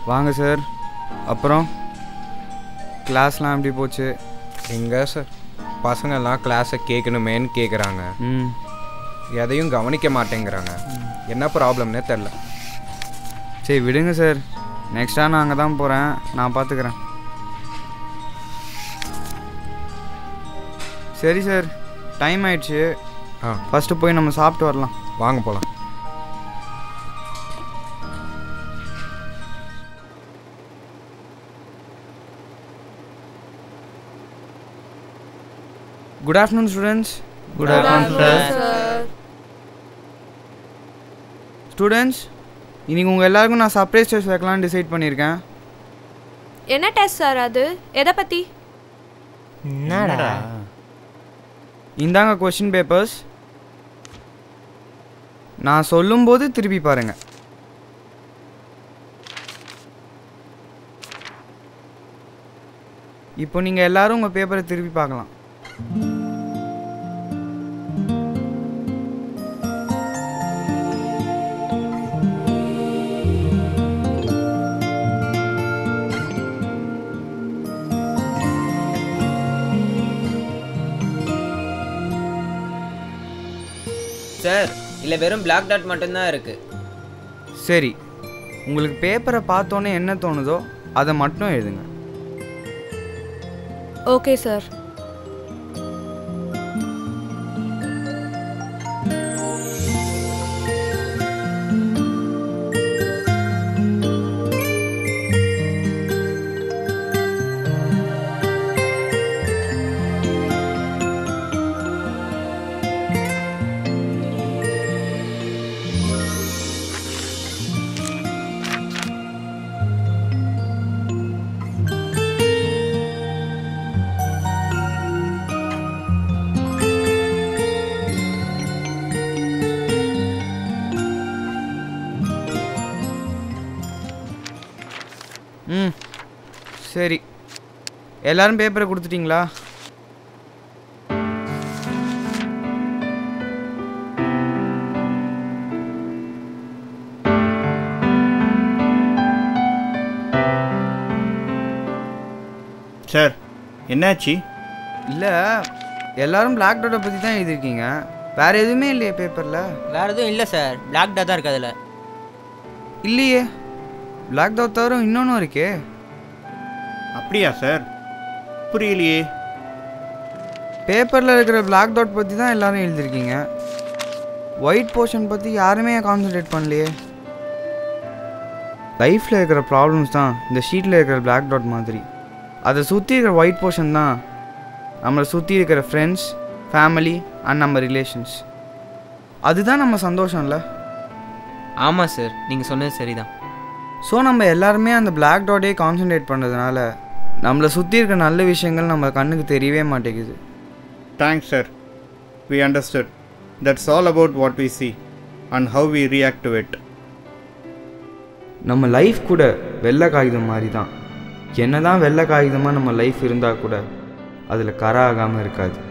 வாங்க சார் அப்புறம் கிளாஸ்லாம் எப்படி போச்சு எங்கே சார் பசங்கெல்லாம் கிளாஸை கேட்கணுமேன்னு கேட்குறாங்க ம் எதையும் கவனிக்க மாட்டேங்கிறாங்க என்ன ப்ராப்ளம்னே தெரில சரி விடுங்க சார் நெக்ஸ்ட்டாக நான் அங்கே தான் போகிறேன் நான் பார்த்துக்கிறேன் சரி சார் டைம் ஆயிடுச்சு ஆ ஃபஸ்ட்டு போய் நம்ம சாப்பிட்டு வரலாம் வாங்க போகலாம் good afternoon students good afternoon sir students இன்னைக்கு உங்கள் எல்லாருக்கும் நான் சர்ப்ரைஸ் டெஸ்ட் வைக்கலாம்னு டிசைட் பண்ணியிருக்கேன் என்ன டெஸ்ட் சார் அது எதை பற்றி என்னடா இந்தாங்க கொஷின் பேப்பர்ஸ் நான் சொல்லும்போது திருப்பி பாருங்க இப்போ நீங்கள் எல்லாரும் உங்கள் பேப்பரை திருப்பி பார்க்கலாம் சார் இல்லை வெறும் பிளாக் டாட் மட்டும்தான் இருக்கு சரி உங்களுக்கு பேப்பரை பார்த்தோன்னே என்ன தோணுதோ அதை மட்டும் எழுதுங்க ஓகே சார் ம் சரி எல்லாரும் பேப்பரை கொடுத்துட்டீங்களா சார் என்னாச்சு இல்லை எல்லாரும் பிளாக் டாட்டை பற்றி தான் எழுதியிருக்கீங்க வேற எதுவுமே இல்லையே பேப்பரில் வேற எதுவும் இல்லை சார் பிளாக் டாட் தான் இருக்கு அதில் இல்லையே பிளாக் டாட் தவிர இன்னொன்றும் இருக்கே அப்படியா சார் புரியலையே பேப்பரில் இருக்கிற பிளாக் டாட் பற்றி தான் எல்லாரும் எழுதியிருக்கீங்க ஒயிட் போர்ஷன் பற்றி யாருமே கான்சென்ட்ரேட் பண்ணலையே லைஃப்பில் இருக்கிற ப்ராப்ளம்ஸ் தான் இந்த ஷீட்டில் இருக்கிற பிளாக் டாட் மாதிரி அதை சுற்றி இருக்கிற ஒயிட் போர்ஷன் தான் நம்மளை சுற்றி இருக்கிற ஃப்ரெண்ட்ஸ் ஃபேமிலி அண்ட் நம்ம ரிலேஷன்ஸ் அதுதான் நம்ம சந்தோஷம் இல்லை ஆமாம் சார் நீங்கள் சொன்னது சரிதான் ஸோ நம்ம எல்லாருமே அந்த பிளாக் டாட்டே கான்சென்ட்ரேட் பண்ணுறதுனால நம்மளை சுற்றி இருக்க நல்ல விஷயங்கள் நம்ம கண்ணுக்கு தெரியவே மாட்டேங்குது thanks sir we understood that's all about what we see and how we react to it நம்ம லைஃப் கூட வெள்ளை காகிதம் மாதிரி தான் என்னதான் வெள்ளை காகிதமாக நம்ம லைஃப் இருந்தால் கூட அதில் கரை ஆகாமல் இருக்காது